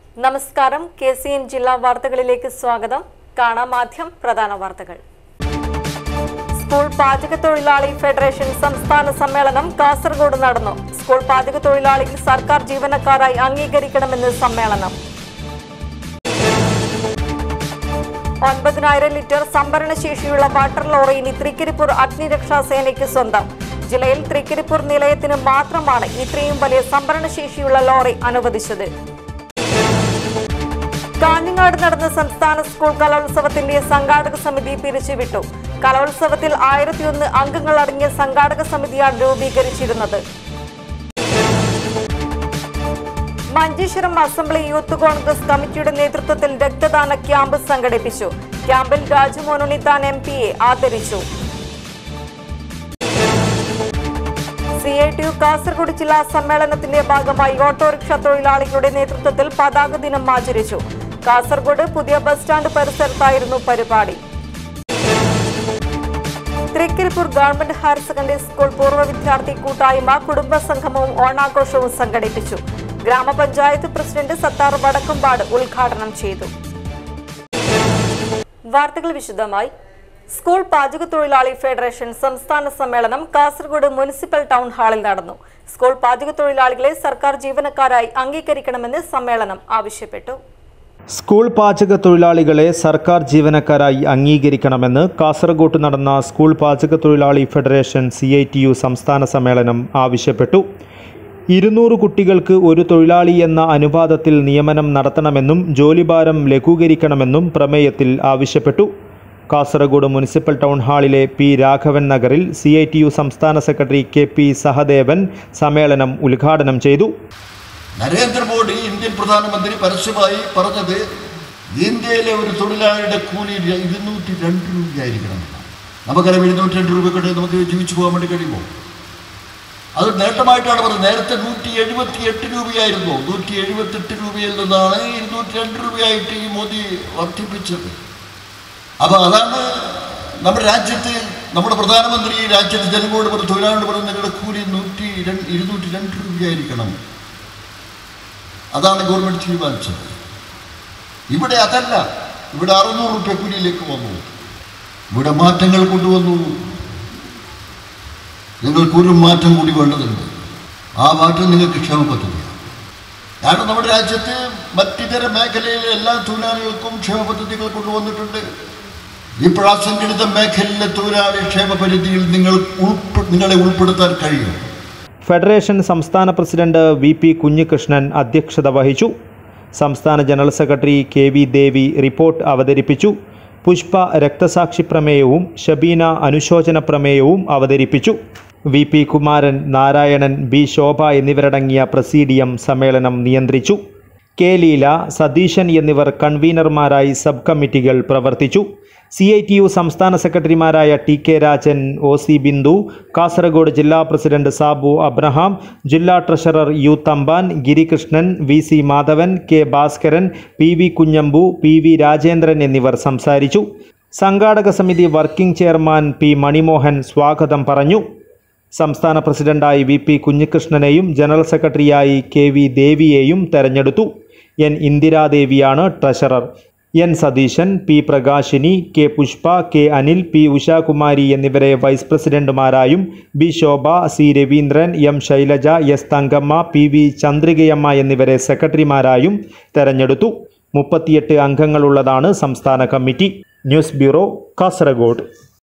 നമസ്കാരം K C N ജില്ലാ വാർത്തകളിലേക്ക് സ്വാഗതം കാണാം ആദ്യം പ്രധാന വാർത്തകൾ സ്കൂൾ പാചക തൊഴിലാളി ഫെഡറേഷൻ സംസ്ഥാന സമ്മേളനം കാസർഗോഡ് നടന്നു സ്കൂൾ പാചക തൊഴിലാളികൾ സർക്കാർ ജീവനക്കാരായി അംഗീകരിക്കണമെന്ന് സമ്മേളനം ഒൻപതിനായിരം ലിറ്റർ സംഭരണശേഷിയുള്ള വാട്ടർ ലോറി ഇനി തൃക്കരിപ്പൂർ അഗ്നിരക്ഷാ സേനയ്ക്ക് സ്വന്തം ജില്ലയിൽ തൃക്കരിപ്പൂർ നിലയത്തിന് മാത്രമാണ് ഇത്രയും വലിയ സംഭരണശേഷിയുള്ള ലോറി അനുവദിച്ചത് കാഞ്ഞങ്ങാട് നടന്ന സംസ്ഥാന സ്കൂൾ കലോത്സവത്തിന്റെ സംഘാടക സമിതി പിരിച്ചുവിട്ടു കലോത്സവത്തിൽ ആയിരത്തിയൊന്ന് അംഗങ്ങൾ അടങ്ങിയ സംഘാടക സമിതിയാണ് രൂപീകരിച്ചിരുന്നത് മഞ്ചേശ്വരം അസംബ്ലി യൂത്ത് കോൺഗ്രസ് കമ്മിറ്റിയുടെ നേതൃത്വത്തിൽ രക്തദാന ക്യാമ്പ് സംഘടിപ്പിച്ചു ക്യാമ്പിൽ രാജുമോൻ ഉണ്ണിത്താൻ എം പിയെ ആദരിച്ചു C I T U Kasaragod ജില്ലാ സമ്മേളനത്തിന്റെ ഭാഗമായി ഓട്ടോറിക്ഷ തൊഴിലാളികളുടെ നേതൃത്വത്തിൽ പതാക ദിനം ആചരിച്ചു കാസർഗോഡ് പുതിയ ബസ് സ്റ്റാൻഡ് പരിസരത്തായിരുന്നു പരിപാടി Thrikaripur government higher secondary school പൂർവ്വ വിദ്യാർത്ഥി കൂട്ടായ്മ കുടുംബ സംഗമവും ഓണാഘോഷവും സംഘടിപ്പിച്ചു ഗ്രാമപഞ്ചായത്ത് പ്രസിഡന്റ് സത്താർ വടക്കുംപാട് ഉദ്ഘാടനം ചെയ്തു വാർത്തകൾ വിശദമായി സ്കൂൾ പാചക തൊഴിലാളി ഫെഡറേഷൻ സംസ്ഥാന സമ്മേളനം കാസർഗോഡ് മുനിസിപ്പൽ ടൗൺ ഹാളിൽ നടന്നു സ്കൂൾ പാചക തൊഴിലാളികളെ സർക്കാർ ജീവനക്കാരായി അംഗീകരിക്കണമെന്ന് സമ്മേളനം ആവശ്യപ്പെട്ടു സ്കൂൾ പാചക തൊഴിലാളികളെ സർക്കാർ ജീവനക്കാരായി അംഗീകരിക്കണമെന്ന് കാസർഗോട്ട് നടന്ന സ്കൂൾ പാചക തൊഴിലാളി federation C I T U സംസ്ഥാന സമ്മേളനം ആവശ്യപ്പെട്ടു ഇരുന്നൂറ് കുട്ടികൾക്ക് ഒരു തൊഴിലാളി എന്ന അനുപാതത്തിൽ നിയമനം നടത്തണമെന്നും ജോലിഭാരം ലഘൂകരിക്കണമെന്നും പ്രമേയത്തിൽ ആവശ്യപ്പെട്ടു കാസർഗോഡ് മുനിസിപ്പൽ ടൗൺ ഹാളിലെ പി രാഘവൻ നഗറിൽ സി ഐ ടി യു സംസ്ഥാന സെക്രട്ടറി കെ പി സഹദേവൻ സമ്മേളനം ഉദ്ഘാടനം ചെയ്തു നരേന്ദ്രമോദി ഇന്ത്യൻ പ്രധാനമന്ത്രി പരസ്യമായി പറഞ്ഞത് ഇന്ത്യയിലെ ഒരു തൊഴിലാളിയുടെ കൂലി ര- ഇരുന്നൂറ്റി രണ്ട് രൂപയായിരിക്കണം നമുക്കറിയാം ഇരുന്നൂറ്റി രണ്ട് രൂപ കൊണ്ട് നമുക്ക് ജീവിച്ചു പോകാൻ വേണ്ടി കഴിയുമോ അത് നേട്ടമായിട്ടാണ് പറഞ്ഞത് നേരത്തെ നൂറ്റി എഴുപത്തി എട്ട് രൂപയായിരുന്നു നൂറ്റി എഴുപത്തെട്ട് രൂപയിൽ നിന്നാണ് ഇരുന്നൂറ്റി രണ്ട് രൂപയായിട്ട് ഈ മോദി വർദ്ധിപ്പിച്ചത് അപ്പോൾ അതാണ് നമ്മുടെ രാജ്യത്ത് നമ്മുടെ പ്രധാനമന്ത്രി ഈ രാജ്യത്ത് ജനങ്ങളോട് പറഞ്ഞ തൊഴിലാളിയോട് പറഞ്ഞ നിങ്ങളുടെ കൂലി നൂറ്റി രണ്ട് ഇരുന്നൂറ്റി രണ്ട് രൂപയായിരിക്കണം അതാണ് ഗവൺമെൻറ് തീരുമാനിച്ചത് ഇവിടെ അതല്ല ഇവിടെ അറുന്നൂറ് റുപ്യ കൂലിയിലേക്ക് വന്നു ഇവിടെ മാറ്റങ്ങൾ കൊണ്ടുവന്നു നിങ്ങൾക്കൊരു മാറ്റം കൂടി വേണ്ടതുണ്ട് ആ മാറ്റം നിങ്ങൾക്ക് ക്ഷമ പദ്ധതിയാണ് കാരണം നമ്മുടെ രാജ്യത്ത് മറ്റിതര മേഖലയിലെ എല്ലാ തൊഴിലാളികൾക്കും ക്ഷേമ പദ്ധതികൾ കൊണ്ടുവന്നിട്ടുണ്ട് ഇപ്പോൾ അസംഘടിത മേഖലയിലെ തൊഴിലാളി ക്ഷേമ പരിധിയിൽ നിങ്ങൾ ഉൾപ്പെ നിങ്ങളെ ഉൾപ്പെടുത്താൻ കഴിയും ഫെഡറേഷൻ സംസ്ഥാന പ്രസിഡന്റ് വി പി കുഞ്ഞികൃഷ്ണൻ അധ്യക്ഷത വഹിച്ചു സംസ്ഥാന general secretary K V Devi report അവതരിപ്പിച്ചു പുഷ്പ രക്തസാക്ഷി പ്രമേയവും ഷബീന അനുശോചന പ്രമേയവും അവതരിപ്പിച്ചു V P Kumaran Narayanan B Shobha എന്നിവരടങ്ങിയ പ്രസീഡിയം സമ്മേളനം നിയന്ത്രിച്ചു കെ ലീല സതീശൻ എന്നിവർ കൺവീനർമാരായി സബ് കമ്മിറ്റികൾ പ്രവർത്തിച്ചു സി ഐ ടി യു സംസ്ഥാന സെക്രട്ടറിമാരായ T K Rajan O C Bindu Kasaragod ജില്ലാ പ്രസിഡന്റ് സാബു അബ്രഹാം ജില്ലാ treasurer U Thampan Girikrishnan V C Madhavan K Bhaskaran P V Kunhambu P V Rajendran എന്നിവർ സംസാരിച്ചു സംഘാടക സമിതി വർക്കിംഗ് ചെയർമാൻ പി മണിമോഹൻ സ്വാഗതം പറഞ്ഞു സംസ്ഥാന പ്രസിഡന്റായി വി പി കുഞ്ഞികൃഷ്ണനെയും ജനറൽ സെക്രട്ടറിയായി കെ വി ദേവിയെയും തെരഞ്ഞെടുത്തു എൻ ഇന്ദിരാദേവിയാണ് treasurer N Satheesan P Prakashini K Pushpa K Anil P Ushakumari എന്നിവരെ വൈസ് പ്രസിഡന്റുമാരായും B Shobha C Raveendran M Shailaja S Thankamma P V Chandrikayamma എന്നിവരെ സെക്രട്ടറിമാരായും തെരഞ്ഞെടുത്തു മുപ്പത്തിയെട്ട് അംഗങ്ങളുള്ളതാണ് സംസ്ഥാന കമ്മിറ്റി ന്യൂസ് ബ്യൂറോ കാസർഗോഡ്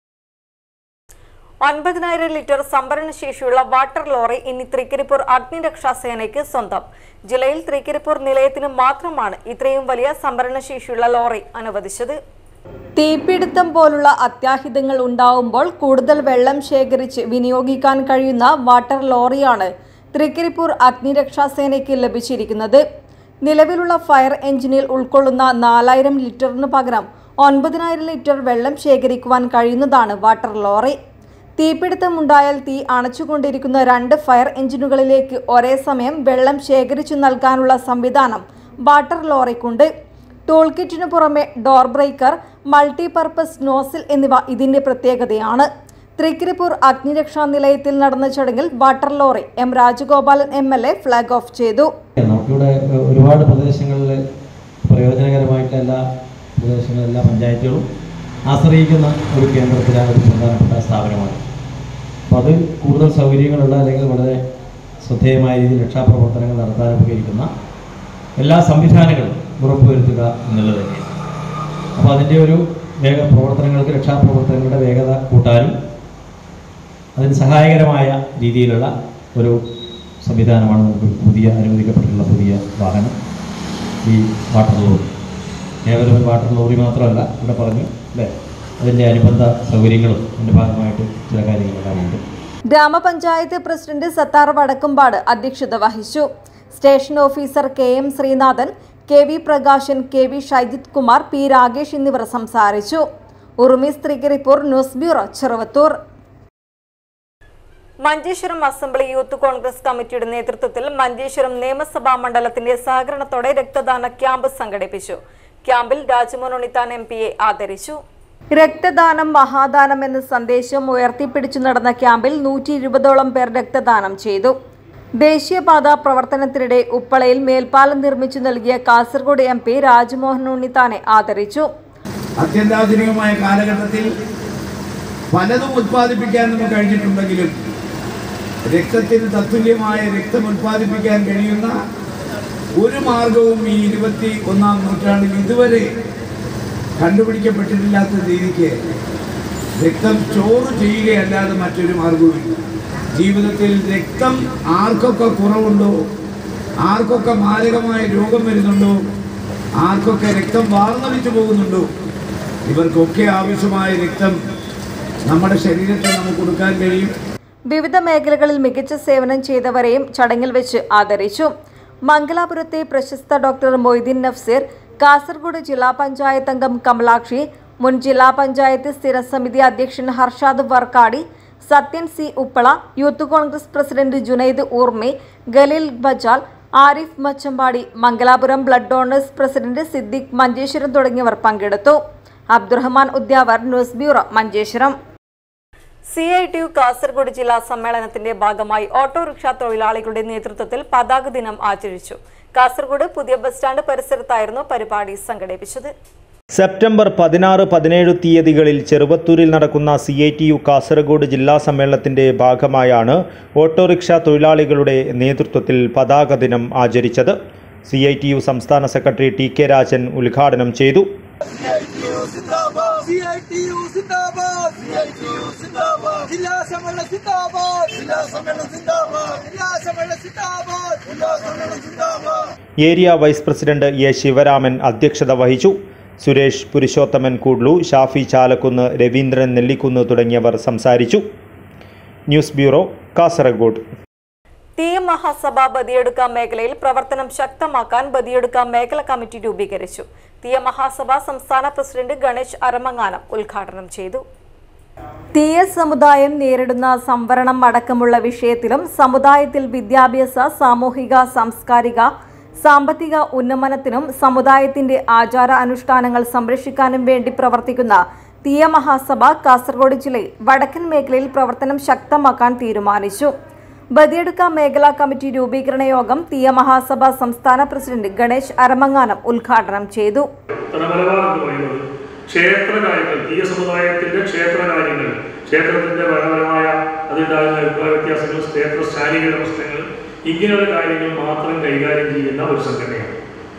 ഒൻപതിനായിരം ലിറ്റർ സംഭരണശേഷിയുള്ള വാട്ടർ ലോറി ഇനി തൃക്കരിപ്പൂർ അഗ്നിരക്ഷാ സേനയ്ക്ക് സ്വന്തം ജില്ലയിൽ തൃക്കരിപ്പൂർ നിലയത്തിന് മാത്രമാണ് ഇത്രയും വലിയ സംഭരണശേഷിയുള്ള ലോറി അനുവദിച്ചത് തീപിടുത്തം പോലുള്ള അത്യാഹിതങ്ങൾ ഉണ്ടാവുമ്പോൾ കൂടുതൽ വെള്ളം ശേഖരിച്ച് വിനിയോഗിക്കാൻ കഴിയുന്ന വാട്ടർ ലോറിയാണ് തൃക്കരിപ്പൂർ അഗ്നിരക്ഷാ സേനയ്ക്ക് ലഭിച്ചിരിക്കുന്നത് നിലവിലുള്ള ഫയർ എഞ്ചിനിൽ ഉൾക്കൊള്ളുന്ന നാലായിരം ലിറ്ററിന് പകരം ഒൻപതിനായിരം ലിറ്റർ വെള്ളം ശേഖരിക്കുവാൻ കഴിയുന്നതാണ് വാട്ടർ ലോറി തീപിടുത്തമുണ്ടായാൽ തീ അണച്ചുകൊണ്ടിരിക്കുന്ന രണ്ട് ഫയർ എഞ്ചിനുകളിലേക്ക് ഒരേ സമയം വെള്ളം ശേഖരിച്ചു നൽകാനുള്ള സംവിധാനം വാട്ടർ ലോറിക്കുണ്ട് ടൂൾ കിറ്റിനു പുറമെ ഡോർ ബ്രേക്കർ മൾട്ടിപർപ്പസ് നോസിൽ എന്നിവ ഇതിന്റെ പ്രത്യേകതയാണ് തൃക്കരിപ്പൂർ അഗ്നിരക്ഷാ നിലയത്തിൽ നടന്ന ചടങ്ങിൽ water lorry M Rajagopalan M L A flag off ചെയ്തു നമുക്കിവിടെ ഒരുപാട് പ്രദേശങ്ങളിൽ പ്രയോജനകരമായിട്ടുള്ള എല്ലാ പ്രദേശങ്ങളിലും എല്ലാ പഞ്ചായത്തുകളും ആശ്രയിക്കുന്ന ഒരു കേന്ദ്രത്തിലെ ഒരു പ്രധാനപ്പെട്ട സ്ഥാപനമാണ് അപ്പോൾ അത് കൂടുതൽ സൗകര്യങ്ങളുള്ള അല്ലെങ്കിൽ വളരെ ശ്രദ്ധേയമായ രീതിയിൽ രക്ഷാപ്രവർത്തനങ്ങൾ നടത്താൻ ഉപകരിക്കുന്ന എല്ലാ സംവിധാനങ്ങളും ഉറപ്പുവരുത്തുക എന്നുള്ളത് തന്നെയാണ് അപ്പോൾ അതിൻ്റെ ഒരു വേഗ പ്രവർത്തനങ്ങൾക്ക് രക്ഷാപ്രവർത്തനങ്ങളുടെ വേഗത കൂട്ടാനും അതിന് സഹായകരമായ രീതിയിലുള്ള ഒരു സംവിധാനമാണ് നമുക്ക് പുതിയ അനുവദിക്കപ്പെട്ടിട്ടുള്ള പുതിയ വാഹനം ഈ വാട്ടർ ലോറി കേവലം ഒരു വാട്ടർ ലോറി മാത്രമല്ല ഇവിടെ പറഞ്ഞു അല്ലേ അതിൻ്റെ അനുബന്ധ സൗകര്യങ്ങളും അതിൻ്റെ ഭാഗമായിട്ട് ചില കാര്യങ്ങളെല്ലാം ഉണ്ട് ഗ്രാമപഞ്ചായത്ത് പ്രസിഡന്റ് സത്താർ വടക്കുംപാട് അധ്യക്ഷത വഹിച്ചു station officer K M Sreenathan K V Prakashan K V Shaijith Kumar P Ragesh എന്നിവർ സംസാരിച്ചു Urumees Thrikaripur news bureau Cheruvathur Manjeshwaram assembly youth Congress കമ്മിറ്റിയുടെ നേതൃത്വത്തിൽ മഞ്ചേശ്വരം നിയമസഭാ മണ്ഡലത്തിന്റെ സഹകരണത്തോടെ രക്തദാന ക്യാമ്പ് സംഘടിപ്പിച്ചു ക്യാമ്പിൽ രാജ്മോഹൻ ഉണ്ണിത്താൻ എം പിയെ ആദരിച്ചു രക്തദാനം മഹാദാനം എന്ന സന്ദേശം ഉയർത്തിപ്പിടിച്ചു നടന്ന ക്യാമ്പിൽ നൂറ്റി ഇരുപതോളം പേർ രക്തദാനം ചെയ്തു ദേശീയപാത പ്രവർത്തനത്തിനിടെ ഉപ്പളയിൽ മേൽപ്പാലം നിർമ്മിച്ചു നൽകിയ കാസർഗോഡ് എം പി രാജ്മോഹൻ ഉണ്ണിത്താനെ ആദരിച്ചു അത്യന്താധുനികമായ കാലഘട്ടത്തിൽ പലതും ഉത്പാദിപ്പിക്കാൻ നമുക്ക് കഴിഞ്ഞിട്ടുണ്ടെങ്കിലും രക്തത്തിന് തത്തുല്യമായ രക്തം ഉത്പാദിപ്പിക്കാൻ കഴിയുന്ന ഒരു മാർഗവും ഈ ഇരുപത്തി ഒന്നാം നൂറ്റാണ്ടിൽ ഇതുവരെ കണ്ടുപിടിക്കപ്പെട്ടിട്ടില്ലാത്ത രീതിക്ക് രക്തം സ്റ്റോറ് ചെയ്യുകയല്ലാതെ മറ്റൊരു മാർഗവുമില്ല ജീവിതത്തിൽ രക്തം ആർക്കൊക്കെ കുറവുണ്ടോ ആർക്കൊക്കെ മാരകമായ രോഗം വരുന്നുണ്ടോ ആർക്കൊക്കെ രക്തം വാർന്നടിച്ചു പോകുന്നുണ്ടോ ഇവർക്കൊക്കെ ആവശ്യമായ രക്തം നമ്മുടെ ശരീരത്തിൽ നമുക്ക് കൊടുക്കാൻ കഴിയും വിവിധ മേഖലകളിൽ മികച്ച സേവനം ചെയ്തവരെയും ചടങ്ങിൽ വെച്ച് ആദരിച്ചു മംഗലാപുരത്തെ പ്രശസ്ത ഡോക്ടർ മൊയ്തീൻ നഫ്സീർ കാസർഗോഡ് ജില്ലാ പഞ്ചായത്ത് അംഗം കമലാക്ഷി മുൻ ജില്ലാ പഞ്ചായത്ത് സ്ഥിരം സമിതി അധ്യക്ഷൻ Harshad Vorkady Sathyan C Uppala youth Congress president Junaid Urmi Galeel Bajal Arif Machampady Mangalapuram blood donors president Siddique Manjeshwaram തുടങ്ങിയവർ പങ്കെടുത്തു Abdurahman Udyavar news bureau Manjeshwaram C I T U Kasaragod ജില്ലാ സമ്മേളനത്തിന്റെ ഭാഗമായി ഓട്ടോറിക്ഷ തൊഴിലാളികളുടെ നേതൃത്വത്തിൽ പതാക ദിനം ആചരിച്ചു കാസർഗോഡ് പുതിയ ബസ് സ്റ്റാൻഡ് പരിസരത്തായിരുന്നു പരിപാടി സംഘടിപ്പിച്ചത് സെപ്റ്റംബർ പതിനാറ് പതിനേഴ് തീയതികളിൽ ചെറുവത്തൂരിൽ നടക്കുന്ന C I T U Kasaragod ജില്ലാ സമ്മേളനത്തിന്റെ ഭാഗമായാണ് ഓട്ടോറിക്ഷ തൊഴിലാളികളുടെ നേതൃത്വത്തിൽ പതാക ദിനം ആചരിച്ചത് സി ഐ ടി യു സംസ്ഥാന സെക്രട്ടറി ടി കെ രാജൻ ഉദ്ഘാടനം ചെയ്തു CITU സിന്ദാബാദ് CITU സിന്ദാബാദ് ജില്ലാ സമ്മേളന സിന്ദാബാദ് ജില്ലാ സമ്മേളന സിന്ദാബാദ് ജില്ലാ സമ്മേളന സിന്ദാബാദ് ജില്ലാ സമ്മേളന സിന്ദാബാദ് area vice president A Sivaraman അധ്യക്ഷത വഹിച്ചു സുരേഷ് പുരുഷോത്തമൻ കൂഡ്ലു ഷാഫി ചാലക്കുന്ന് രവീന്ദ്രൻ നെല്ലിക്കുന്ന് തുടങ്ങിയവർ സംസാരിച്ചു news bureau Kasaragod T M Mahasabha Badiyadka മേഖലയിൽ പ്രവർത്തനം ശക്തമാക്കാൻ ബദിയെടുക്ക മേഖല കമ്മിറ്റി രൂപീകരിച്ചു ടി എം മഹാസഭ സംസ്ഥാന പ്രസിഡന്റ് ഗണേഷ് അരമങ്ങാനം ഉദ്ഘാടനം ചെയ്തു തീയ സമുദായം നേരിടുന്ന സംവരണം അടക്കമുള്ള വിഷയത്തിലും സമുദായത്തിൽ വിദ്യാഭ്യാസ സാമൂഹിക സാംസ്കാരിക സാമ്പത്തിക ഉന്നമനത്തിനും സമുദായത്തിന്റെ ആചാര അനുഷ്ഠാനങ്ങൾ സംരക്ഷിക്കാനും വേണ്ടി പ്രവർത്തിക്കുന്ന തീയ മഹാസഭ കാസർഗോഡ് ജില്ലയിൽ വടക്കൻ മേഖലയിൽ പ്രവർത്തനം ശക്തമാക്കാൻ തീരുമാനിച്ചു ബദിയെടുക്ക മേഖലാ കമ്മിറ്റി രൂപീകരണ യോഗം തീയ മഹാസഭ സംസ്ഥാന പ്രസിഡന്റ് ഗണേഷ് അരമങ്ങാനം ഉദ്ഘാടനം ചെയ്തു തലമലബാർ എന്ന് പറയുന്നത് ക്ഷേത്ര കാര്യങ്ങൾ തീയ സമുദായത്തിന്റെ ക്ഷേത്ര കാര്യങ്ങൾ ക്ഷേത്രത്തിന്റെ ഭരണപരമായ അതുണ്ടാകുന്ന അഭിപ്രായ വ്യത്യാസങ്ങൾ ക്ഷേത്ര ശാരീരിക പ്രശ്നങ്ങൾ ഇങ്ങനെയുള്ള കാര്യങ്ങൾ മാത്രം കൈകാര്യം ചെയ്യുന്ന ഒരു സംഘടനയാണ്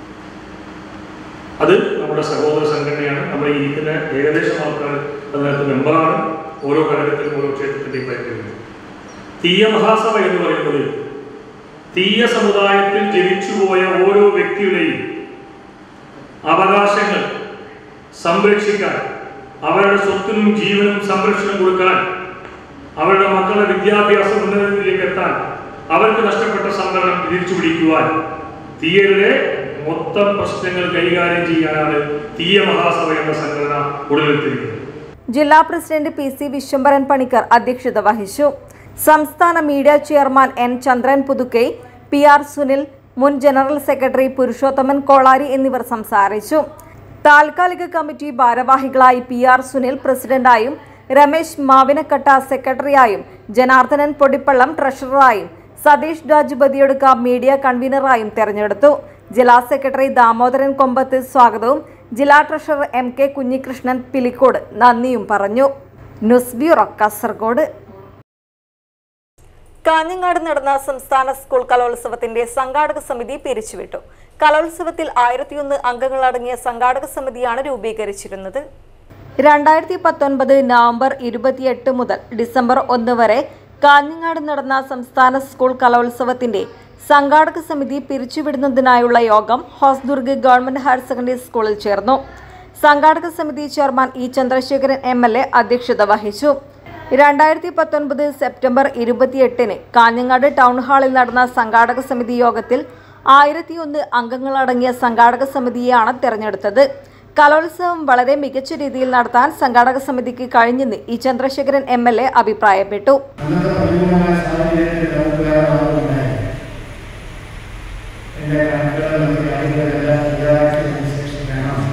അത് നമ്മുടെ സഹോദര സംഘടനയാണ് നമ്മൾ ഈ ഇരിക്കുന്ന ഏകദേശം ആൾക്കാർ അതിനകത്ത് മെമ്പറാണ് ഓരോ ഘടകത്തിലും ഓരോ ക്ഷേത്രത്തിന്റെയും പരിധിയിലുണ്ട് തീയ മഹാസഭ എന്ന് പറയുന്നത് തീയ സമുദായത്തിൽ ജനിച്ചുപോയ ഓരോ വ്യക്തിയുടെയും അവകാശങ്ങൾ സംരക്ഷിക്കാൻ അവരുടെ സ്വത്തിനും ജീവനും സംരക്ഷണം കൊടുക്കാൻ അവരുടെ മക്കളുടെ വിദ്യാഭ്യാസ ഉന്നതത്തിലേക്ക് എത്താൻ അവർക്ക് നഷ്ടപ്പെട്ട സംവരണം തിരിച്ചു പിടിക്കുവാൻ തീയരുടെ മൊത്തം പ്രശ്നങ്ങൾ കൈകാര്യം ചെയ്യാനാണ് തീയ മഹാസഭ എന്ന സംഘടന ഉടലെടുത്തിരിക്കുന്നത് ജില്ലാ president P C Vishwambharan Panicker അധ്യക്ഷത വഹിച്ചു സംസ്ഥാന media chairman N Chandran Puthukkai P R Sunil മുൻ ജനറൽ സെക്രട്ടറി പുരുഷോത്തമൻ കോളാരി എന്നിവർ സംസാരിച്ചു താൽക്കാലിക കമ്മിറ്റി ഭാരവാഹികളായി പി ആർ സുനിൽ പ്രസിഡന്റായും രമേശ് മാവിനക്കട്ട സെക്രട്ടറിയായും ജനാർദ്ദനൻ പൊടിപ്പള്ളം ട്രഷററായും സതീഷ് രാജുപതിയൊടുക്ക മീഡിയ കൺവീനറായും തെരഞ്ഞെടുത്തു ജില്ലാ സെക്രട്ടറി ദാമോദരൻ കൊമ്പത്ത് സ്വാഗതവും ജില്ലാ treasurer M K Kunhikrishnan Pilicode നന്ദിയും പറഞ്ഞു ന്യൂസ് ബ്യൂറോ കാസർഗോഡ് കാഞ്ഞങ്ങാട് നടന്ന സംസ്ഥാന സ്കൂൾ കലോത്സവത്തിന്റെ സംഘാടക സമിതി പിരിച്ചുവിട്ടു കലോത്സവത്തിൽ ആയിരത്തിയൊന്ന് അംഗങ്ങളടങ്ങിയ സംഘാടക സമിതിയാണ് രൂപീകരിച്ചിരുന്നത് രണ്ടായിരത്തി പത്തൊൻപത് നവംബർ ഇരുപത്തിയെട്ട് മുതൽ ഡിസംബർ ഒന്ന് വരെ കാഞ്ഞങ്ങാട് നടന്ന സംസ്ഥാന സ്കൂൾ കലോത്സവത്തിന്റെ സംഘാടക സമിതി പിരിച്ചുവിടുന്നതിനായുള്ള യോഗം ഹോസ്ദുർഗ് ഗവൺമെന്റ് ഹയർ സെക്കൻഡറി സ്കൂളിൽ ചേർന്നു സംഘാടക സമിതി chairman E Chandrasekharan M L A അധ്യക്ഷത വഹിച്ചു രണ്ടായിരത്തി പത്തൊൻപത് സെപ്റ്റംബർ ഇരുപത്തിയെട്ടിന് കാഞ്ഞങ്ങാട് ടൗൺ ഹാളിൽ നടന്ന സംഘാടക സമിതി യോഗത്തിൽ ആയിരത്തിയൊന്ന് അംഗങ്ങളടങ്ങിയ സംഘാടക സമിതിയെയാണ് തെരഞ്ഞെടുത്തത് കലോത്സവം വളരെ മികച്ച രീതിയിൽ നടത്താൻ സംഘാടക സമിതിക്ക് കഴിഞ്ഞെന്ന് E Chandrasekharan M L A അഭിപ്രായപ്പെട്ടു അന്നത്തെ പരിപൂർണമായ സാഹചര്യത്തിൽ നമുക്ക് വേറെ മാർഗമുണ്ടായി എൻ്റെ കണക്കുകൾ നമുക്ക് കാര്യങ്ങളെല്ലാം ശരിയാക്കിയതിനു ശേഷം വേണം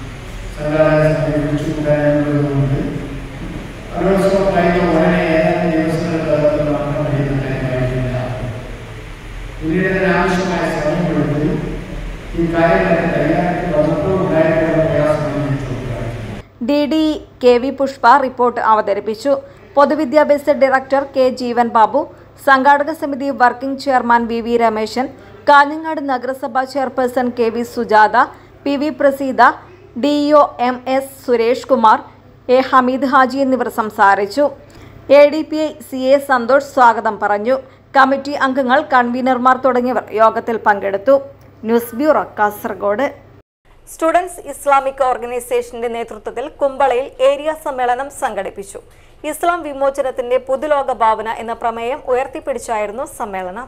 സംഘാടക സമിതി വിളിച്ചുകൂടാനുള്ളതുകൊണ്ട് കലോത്സവം കഴിഞ്ഞ ഉടനെ ഏതാനും ദിവസങ്ങൾക്കകത്ത് മാത്രം കഴിയുന്ന കാര്യമില്ല പിന്നീട് ആവശ്യമായ സമയമെടുത്ത് ഈ കാര്യങ്ങളൊക്കെ തയ്യാറാക്കി വന്നപ്പോൾ ഉണ്ടായിട്ടുള്ള പ്രയാസം ഞാൻ ചോദിക്കാം D D K V Pushpa report അവതരിപ്പിച്ചു പൊതുവിദ്യാഭ്യാസ ഡയറക്ടർ കെ ജീവൻ ബാബു സംഘാടക സമിതി working chairman V V Rameshan Kanhangad നഗരസഭാ chairperson K V Sujatha P V Praseetha D O M S Suresh Kumar A Hameed Haji എന്നിവർ സംസാരിച്ചു A D P I C A Santhosh സ്വാഗതം പറഞ്ഞു കമ്മിറ്റി അംഗങ്ങൾ കൺവീനർമാർ തുടങ്ങിയവർ യോഗത്തിൽ പങ്കെടുത്തു news bureau Kasaragod students Islamic ഓർഗനൈസേഷന്റെ നേതൃത്വത്തിൽ കുമ്പളയിൽ ഏരിയ സമ്മേളനം സംഘടിപ്പിച്ചു ഇസ്ലാം വിമോചനത്തിന്റെ പുതുലോക ഭാവന എന്ന പ്രമേയം ഉയർത്തിപ്പിടിച്ചായിരുന്നു സമ്മേളനം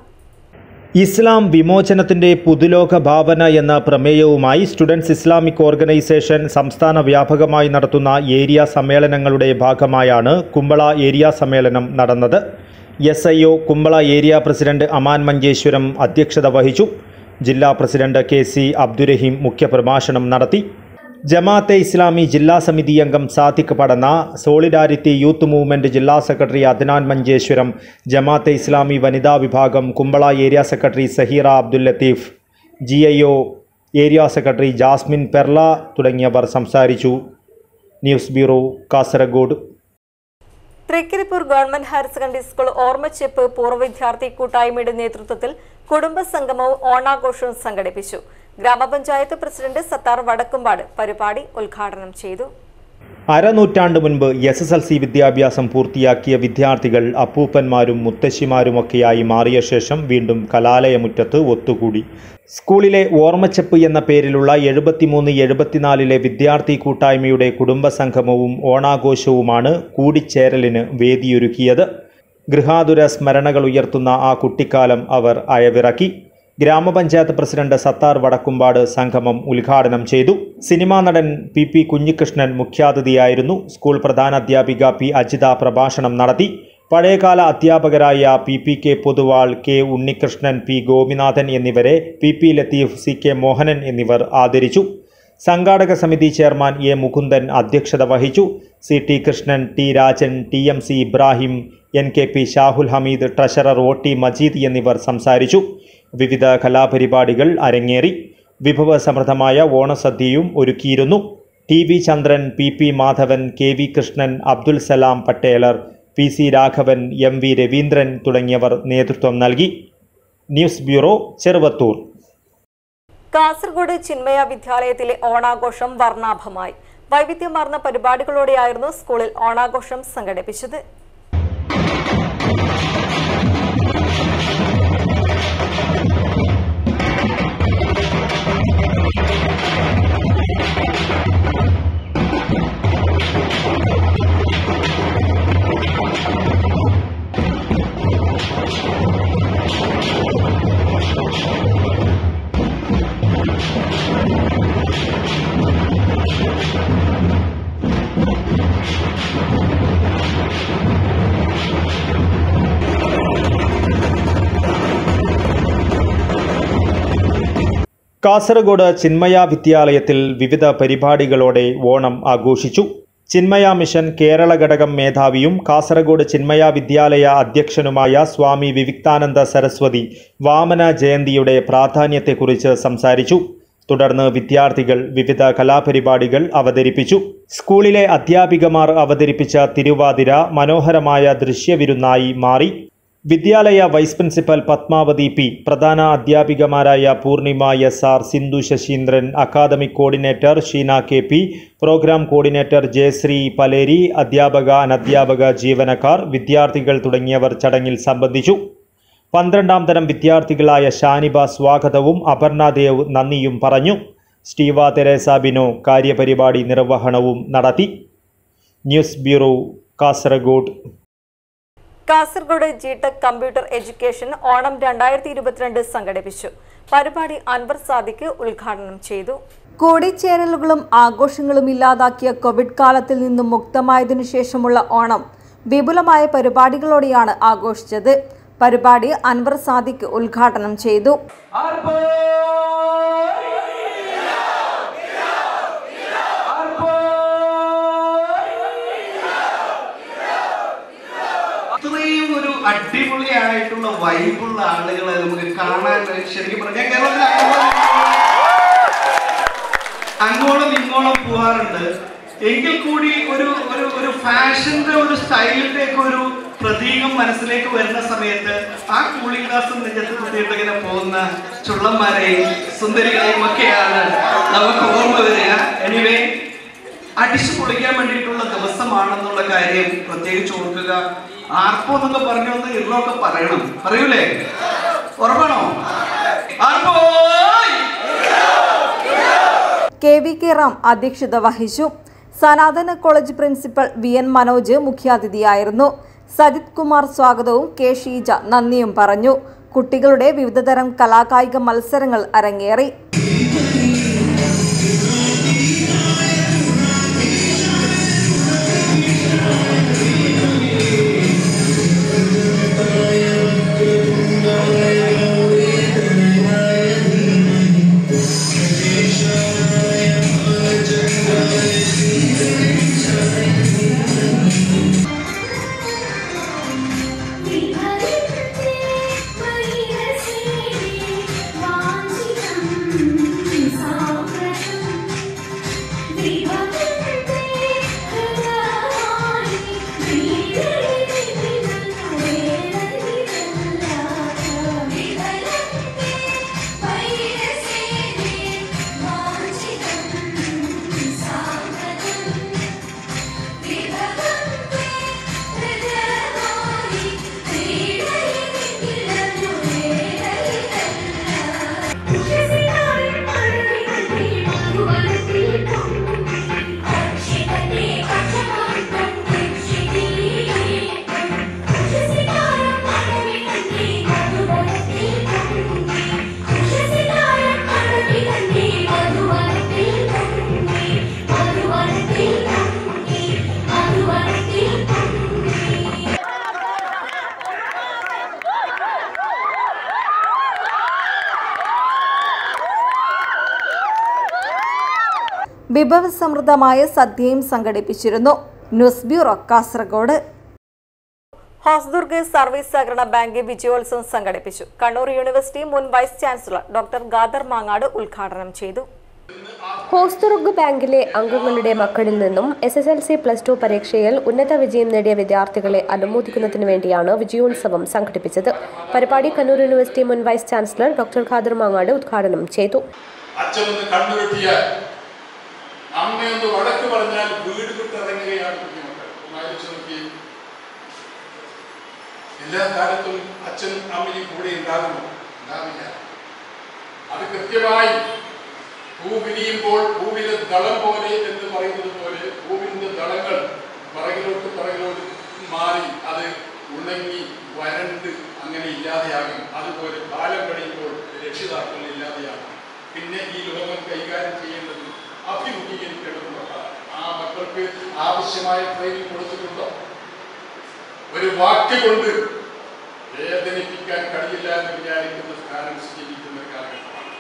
ഇസ്ലാം വിമോചനത്തിന്റെ പുതുലോക ഭാവന എന്ന പ്രമേയവുമായി സ്റ്റുഡൻസ് ഇസ്ലാമിക് ഓർഗനൈസേഷൻ സംസ്ഥാന വ്യാപകമായി നടത്തുന്ന ഏരിയ സമ്മേളനങ്ങളുടെ ഭാഗമായാണ് കുമ്പള ഏരിയ സമ്മേളനം നടന്നത് S I O Kumbla area president Aman Manjeshwaram അധ്യക്ഷത വഹിച്ചു ജില്ലാ പ്രസിഡന്റ് കെ സി അബ്ദുറഹീം മുഖ്യപ്രഭാഷണം നടത്തി ജമാഅത്തെ ഇസ്ലാമി ജില്ലാ സമിതി അംഗം Sadiq Padanna solidarity youth movement ജില്ലാ സെക്രട്ടറി അദ്നാൻ മഞ്ചേശ്വരം ജമാഅത്തെ ഇസ്ലാമി വനിതാ വിഭാഗം Kumbla area secretary Saheera Abdul Latheef G I O area secretary Jasmin Perla തുടങ്ങിയവർ സംസാരിച്ചു news bureau Kasaragod Thrikaripur government higher secondary school ഓർമ്മച്ചെപ്പ് പൂർവ്വ വിദ്യാർത്ഥി കൂട്ടായ്മയുടെ നേതൃത്വത്തിൽ കുടുംബ സംഗമവും ഓണാഘോഷവും സംഘടിപ്പിച്ചു ഗ്രാമപഞ്ചായത്ത് പ്രസിഡന്റ് സത്താർ വടക്കുംപാട് പരിപാടി ഉദ്ഘാടനം ചെയ്തു അരനൂറ്റാണ്ട് മുൻപ് എസ് എസ് എൽ സി വിദ്യാഭ്യാസം പൂർത്തിയാക്കിയ വിദ്യാർത്ഥികൾ അപ്പൂപ്പന്മാരും മുത്തശ്ശിമാരുമൊക്കെയായി മാറിയ ശേഷം വീണ്ടും കലാലയമുറ്റത്ത് ഒത്തുകൂടി സ്കൂളിലെ ഓർമ്മച്ചപ്പ് എന്ന പേരിലുള്ള എഴുപത്തിമൂന്ന് എഴുപത്തിനാലിലെ വിദ്യാർത്ഥി കൂട്ടായ്മയുടെ കുടുംബസംഗമവും ഓണാഘോഷവുമാണ് കൂടിച്ചേരലിന് വേദിയൊരുക്കിയത് ഗൃഹാതുര സ്മരണകൾ ഉയർത്തുന്ന ആ കുട്ടിക്കാലം അവർ അയവിറക്കി ഗ്രാമപഞ്ചായത്ത് പ്രസിഡന്റ് സത്താർ വടക്കുംപാട് സംഗമം ഉദ്ഘാടനം ചെയ്തു സിനിമാ നടൻ പി പി കുഞ്ഞികൃഷ്ണൻ മുഖ്യാതിഥിയായിരുന്നു സ്കൂൾ പ്രധാനാധ്യാപിക പി അജിത പ്രഭാഷണം നടത്തി പഴയകാല അധ്യാപകരായ P P K Poduval K Unnikrishnan P Gopinathan എന്നിവരെ P P Latheef C K Mohanan എന്നിവർ ആദരിച്ചു സംഘാടക സമിതി ചെയർമാൻ എ മുകുന്ദൻ അധ്യക്ഷത വഹിച്ചു C T Krishnan T Rajan T M C Ibrahim N K P Shahul Hameed treasurer O T Majeed എന്നിവർ സംസാരിച്ചു വിവിധ കലാപരിപാടികൾ അരങ്ങേറി വിഭവസമൃദ്ധമായ ഓണസദ്യയും ഒരുക്കിയിരുന്നു T V Chandran P P Madhavan K V Krishnan Abdul Salam Pattelar P C Raghavan M V Raveendran തുടങ്ങിയവർ നേതൃത്വം നൽകി ന്യൂസ് ബ്യൂറോ ചെറുവത്തൂർ കാസർഗോഡ് ചിന്മയ വിദ്യാലയത്തിലെ ഓണാഘോഷം വർണ്ണാഭമായി വൈവിധ്യമാർന്ന പരിപാടികളോടെയായിരുന്നു സ്കൂളിൽ ഓണാഘോഷം സംഘടിപ്പിച്ചത് കാസർഗോഡ് ചിന്മയ വിദ്യാലയത്തിൽ വിവിധ പരിപാടികളോടെ ഓണം ആഘോഷിച്ചു ചിന്മയ മിഷൻ കേരള ഘടകം മേധാവിയും കാസർഗോഡ് ചിന്മയ വിദ്യാലയ അധ്യക്ഷനുമായ സ്വാമി വിവിക്താനന്ദ സരസ്വതി വാമന ജയന്തിയുടെ പ്രാധാന്യത്തെക്കുറിച്ച് സംസാരിച്ചു തുടർന്ന് വിദ്യാർത്ഥികൾ വിവിധ കലാപരിപാടികൾ അവതരിപ്പിച്ചു സ്കൂളിലെ അധ്യാപികമാർ അവതരിപ്പിച്ച തിരുവാതിര മനോഹരമായ ദൃശ്യവിരുന്നായി മാറി വിദ്യാലയ വൈസ് പ്രിൻസിപ്പൽ പത്മാവതി പി പ്രധാന അധ്യാപികമാരായ Poornima S R Sindhu Sasheendran academic coordinator Sheena K P program coordinator Jayasree Paleri അധ്യാപക അനധ്യാപക ജീവനക്കാർ വിദ്യാർത്ഥികൾ തുടങ്ങിയവർ ചടങ്ങിൽ സംബന്ധിച്ചു പന്ത്രണ്ടാം തരം വിദ്യാർത്ഥികളായ ഷാനിബ സ്വാഗതവും അപർണ ദേവ് നന്ദിയും പറഞ്ഞു സ്റ്റീവ തെരേസ ബിനോ കാര്യപരിപാടി നിർവഹണവും നടത്തി news bureau Kasaragod Kasaragod G tech computer education Onam രണ്ടായിരത്തി ഇരുപത്തിരണ്ട് സംഘടിപ്പിച്ചു പരിപാടി അൻവർ സാദിക്ക് ഉദ്ഘാടനം ചെയ്തു കൂടിച്ചേരലുകളും ആഘോഷങ്ങളും ഇല്ലാതാക്കിയ കോവിഡ് കാലത്തിൽ നിന്നും മുക്തമായതിനു ശേഷമുള്ള ഓണം വിപുലമായ പരിപാടികളോടെയാണ് ആഘോഷിച്ചത് പരിപാടി അൻവർ സാദിക്ക് ഉദ്ഘാടനം ചെയ്തു അത്രയും ഒരു അടിപൊളിയായിട്ടുള്ള വൈബുള്ള ആളുകളെ നമുക്ക് കാണാൻ ശരിക്കും പറഞ്ഞാൽ കേരളത്തിൽ അങ്ങോളം അങ്ങോളം ഇങ്ങോളം പോവാറുണ്ട് എങ്കിൽ കൂടി ഒരു ഒരു ഒരു ഫാഷന്റെ ഒരു സ്റ്റൈലിന്റെ ഒക്കെ ഒരു പ്രതീകം മനസ്സിലേക്ക് വരുന്ന സമയത്ത് ആ കൂളിംഗ് ഗ്ലാസും നെഞ്ചത്ത് കുത്തിയിട്ട് ഇങ്ങനെ പോകുന്ന ചുള്ളന്മാരെയും സുന്ദരികളെയും ഒക്കെയാണ് നമുക്ക് ഓർമ്മ വരിക എനിവേ അടിച്ചു പൊളിക്കാൻ വേണ്ടിയിട്ടുള്ള ദിവസമാണെന്നുള്ള കാര്യം പ്രത്യേകിച്ച് ഓർക്കുക ആർപ്പോ എന്നൊക്കെ പറഞ്ഞൊന്ന് ഇറൊക്കെ പറയണം പറയൂലേ ഉറപ്പാണോ ആർപ്പോ കെ വി കെ റാം അധ്യക്ഷത വഹിച്ചു Sanatana college principal V N Manoj മുഖ്യാതിഥിയായിരുന്നു സജിത് കുമാർ സ്വാഗതവും കെ ഷീജ നന്ദിയും പറഞ്ഞു കുട്ടികളുടെ വിവിധതരം കലാകായിക മത്സരങ്ങൾ അരങ്ങേറി വിഭവസമൃദ്ധമായ സദ്യയും സംഘടിപ്പിച്ചിരുന്നു news bureau Kasaragod Hosdurg service സഹകരണ ബാങ്ക് വിജയോത്സവം സംഘടിപ്പിച്ചു കണ്ണൂർ യൂണിവേഴ്സിറ്റി മുൻ vice chancellor doctor Khader Mangad ഉദ്ഘാടനം ചെയ്തു ഹോസ്തുറുഗ് ബാങ്കിലെ അംഗങ്ങളുടെ മക്കളിൽ നിന്നും S S L C plus two പരീക്ഷയിൽ ഉന്നത വിജയം നേടിയ വിദ്യാർത്ഥികളെ അനുമോദിക്കുന്നതിന് വേണ്ടിയാണ് വിജയോത്സവം സംഘടിപ്പിച്ചത് പരിപാടി കണ്ണൂർ യൂണിവേഴ്സിറ്റി മുൻ vice chancellor doctor Khader Mangad ഉദ്ഘാടനം ചെയ്തു അച്ഛനൊന്ന് കണ്ണുവെട്ടിയാൽ അമ്മയൊന്ന് വഴക്ക് പറഞ്ഞാൽ വീട് വിട്ടിറങ്ങുകയാണ് കുഞ്ഞുമക്കൾ ഒന്ന് ആലോചിച്ച് നോക്കി എല്ലാ കാലത്തും അച്ഛനും അമ്മയും കൂടെ ഉണ്ടാകുമോ ഉണ്ടാവില്ല അത് കൃത്യമായി പൂ വിരിയുമ്പോൾ പൂവിലെ ദളം പോലെ എന്ന് പറയുന്നത് പോലെ പൂവിന്റെ ദളങ്ങൾ പിറകിലോട്ട് പിറകിലോട്ട് മാറി അത് ഉണങ്ങി വരണ്ട് അങ്ങനെ ഇല്ലാതെയാകും അതുപോലെ കാലം കഴിയുമ്പോൾ രക്ഷിതാക്കൾ ഇല്ലാതെയാകും പിന്നെ ഈ ലോകം കൈകാര്യം ചെയ്യേണ്ടത് അഭിമുഖീകരിക്കേണ്ടത് മക്കളാണ് ആ മക്കൾക്ക് ആവശ്യമായ ട്രെയിനിങ് കൊടുത്തിട്ടുണ്ടോ ഒരു വാക്ക് കൊണ്ട് വേദനിപ്പിക്കാൻ കഴിയില്ല എന്ന് വിചാരിക്കുന്ന പാരൻസ് ജീവിക്കുന്ന ഒരു കാലഘട്ടമാണ്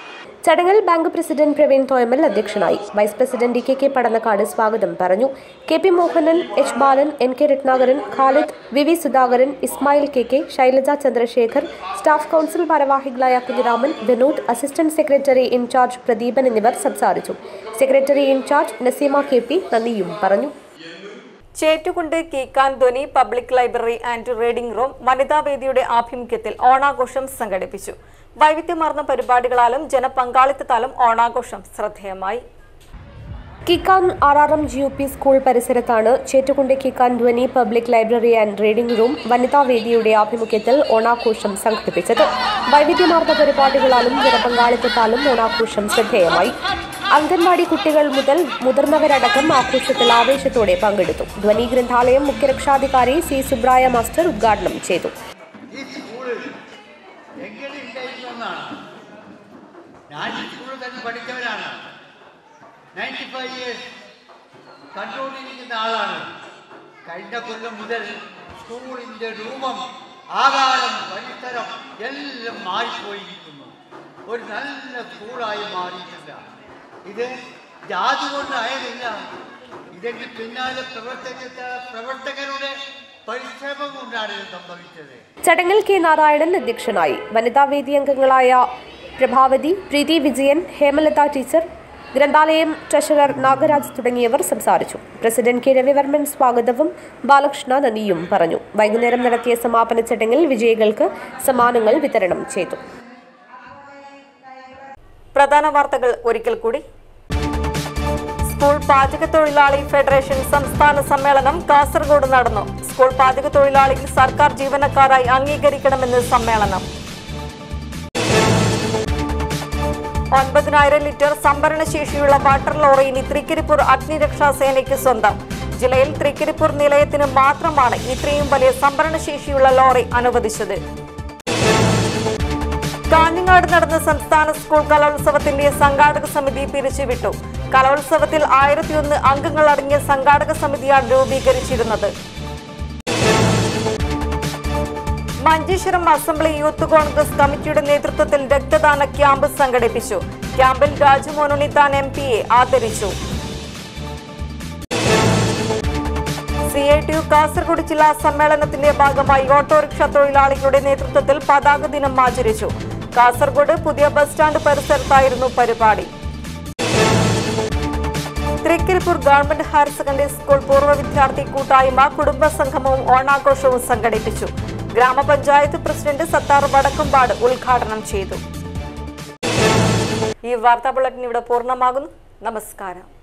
ചടങ്ങിൽ ബാങ്ക് പ്രസിഡന്റ് പ്രവീൺ തോയമൽ അധ്യക്ഷനായി vice president D K K Padannakkad സ്വാഗതം പറഞ്ഞു K P Mohanan H Balan N K Ratnakaran Khalid V V Sudhakaran Ismail K K Shailaja Chandrasekhar staff council ഭാരവാഹികളായ Kunhiraman Vinod assistant secretary in charge Pradeepan എന്നിവർ സംസാരിച്ചു secretary in charge Naseema K P നന്ദിയും പറഞ്ഞു Chettukundu Keekan Dhwani public library and reading room വനിതാവേദിയുടെ ആഭിമുഖ്യത്തിൽ ഓണാഘോഷം സംഘടിപ്പിച്ചു വൈവിധ്യമാർന്ന പരിപാടികളാലും ജനപങ്കാളിത്തത്താലും ഓണാഘോഷം ശ്രദ്ധേയമായി Keekan R R M G U P school പരിസരത്താണ് Chettukundu Keekan Dhwani public library and reading room വനിതാവേദിയുടെ ആഭിമുഖ്യത്തിൽ ഓണാഘോഷം സംഘടിപ്പിച്ചത് വൈവിധ്യമാർന്ന പരിപാടികളാലും ജനപങ്കാളിത്തത്താലും ഓണാഘോഷം ശ്രദ്ധേയമായി അംഗൻവാടി കുട്ടികൾ മുതൽ മുതിർന്നവരടക്കം ആഘോഷത്തിൽ ആവേശത്തോടെ പങ്കെടുത്തു ധ്വനി ഗ്രന്ഥാലയം മുഖ്യരക്ഷാധികാരി സി സുബ്രായ മാസ്റ്റർ ഉദ്ഘാടനം ചെയ്തു ഈ സ്കൂളിൽ എങ്ങനെ ഉണ്ടായിരുന്നെന്നാണ് ഞാൻ ഈ സ്കൂളിൽ തന്നെ പഠിച്ചവരാണ് നയൻറ്റി ഫൈവ് ഇയേഴ്സ് കണ്ടുകൊണ്ടിരിക്കുന്ന ആളാണ് കഴിഞ്ഞ കൊല്ലം മുതൽ സ്കൂളിൻ്റെ രൂപം ആകാരം പരിസരം എല്ലാം മാറിപ്പോയിരിക്കുന്നു ഒരു നല്ല സ്കൂളായി മാറിയിട്ടില്ല ഇത് ജാതി കൊണ്ടായതില്ല ഇതിൻ്റെ പിന്നാലെ പ്രവർത്തിച്ച പ്രവർത്തകരുടെ പരിശ്രമം കൊണ്ടാണ് ഇത് സംഭവിച്ചത് ചടങ്ങിൽ കെ നാരായണൻ അധ്യക്ഷനായി വനിതാവേദി അംഗങ്ങളായ പ്രഭാവതി പ്രീതി വിജയൻ ഹേമലത ടീച്ചർ ഗ്രന്ഥാലയം ട്രഷറർ നാഗരാജ് തുടങ്ങിയവർ സംസാരിച്ചു പ്രസിഡന്റ് കെ രവിവർമ്മൻ സ്വാഗതവും ബാലകൃഷ്ണ നന്ദിയും പറഞ്ഞു വൈകുന്നേരം നടത്തിയ സമാപന ചടങ്ങിൽ വിജയികൾക്ക് സമ്മാനങ്ങൾ വിതരണം ചെയ്തു പ്രധാന വാർത്തകൾ ഒരിക്കൽ കൂടി സ്കൂൾ പാചക തൊഴിലാളി ഫെഡറേഷൻ സംസ്ഥാന സമ്മേളനം കാസർഗോഡ് നടന്നു സ്കൂൾ പാചക തൊഴിലാളികൾ സർക്കാർ ജീവനക്കാരായി അംഗീകരിക്കണമെന്ന് സമ്മേളനം ഒൻപതിനായിരം ലിറ്റർ സംഭരണശേഷിയുള്ള വാട്ടർ ലോറി ഇനി തൃക്കരിപ്പൂർ അഗ്നിരക്ഷാ സേനയ്ക്ക് സ്വന്തം ജില്ലയിൽ തൃക്കരിപ്പൂർ നിലയത്തിന് മാത്രമാണ് ഇത്രയും വലിയ സംഭരണശേഷിയുള്ള ലോറി അനുവദിച്ചത് കാഞ്ഞങ്ങാട് നടന്ന സംസ്ഥാന സ്കൂൾ കലോത്സവത്തിന്റെ സംഘാടക സമിതി പിരിച്ചുവിട്ടു കലോത്സവത്തിൽ ആയിരത്തിയൊന്ന് അംഗങ്ങൾ അടങ്ങിയ സംഘാടക സമിതിയാണ് രൂപീകരിച്ചിരുന്നത് മഞ്ചേശ്വരം അസംബ്ലി യൂത്ത് കോൺഗ്രസ് കമ്മിറ്റിയുടെ നേതൃത്വത്തിൽ രക്തദാന ക്യാമ്പ് സംഘടിപ്പിച്ചു ക്യാമ്പിൽ രാജമോഹൻ ഉണ്ണിത്താൻ എം പിയെ ആദരിച്ചു C I T U Kasaragod ജില്ലാ സമ്മേളനത്തിന്റെ ഭാഗമായി ഓട്ടോറിക്ഷ തൊഴിലാളികളുടെ നേതൃത്വത്തിൽ പതാക ദിനം ആചരിച്ചു കാസർഗോഡ് പുതിയ ബസ് സ്റ്റാൻഡ് പരിസരത്തായിരുന്നു പരിപാടി Thrikaripur government higher secondary school പൂർവ്വ വിദ്യാർത്ഥി കൂട്ടായ്മ കുടുംബ സംഗമവും ഓണാഘോഷവും സംഘടിപ്പിച്ചു ഗ്രാമപഞ്ചായത്ത് പ്രസിഡന്റ് സത്താർ വടക്കുംപാട് ഉദ്ഘാടനം ചെയ്തു ഈ വാർത്താ ബുള്ളറ്റിൻ ഇവിടെ പൂർണ്ണമാകുന്നു നമസ്കാരം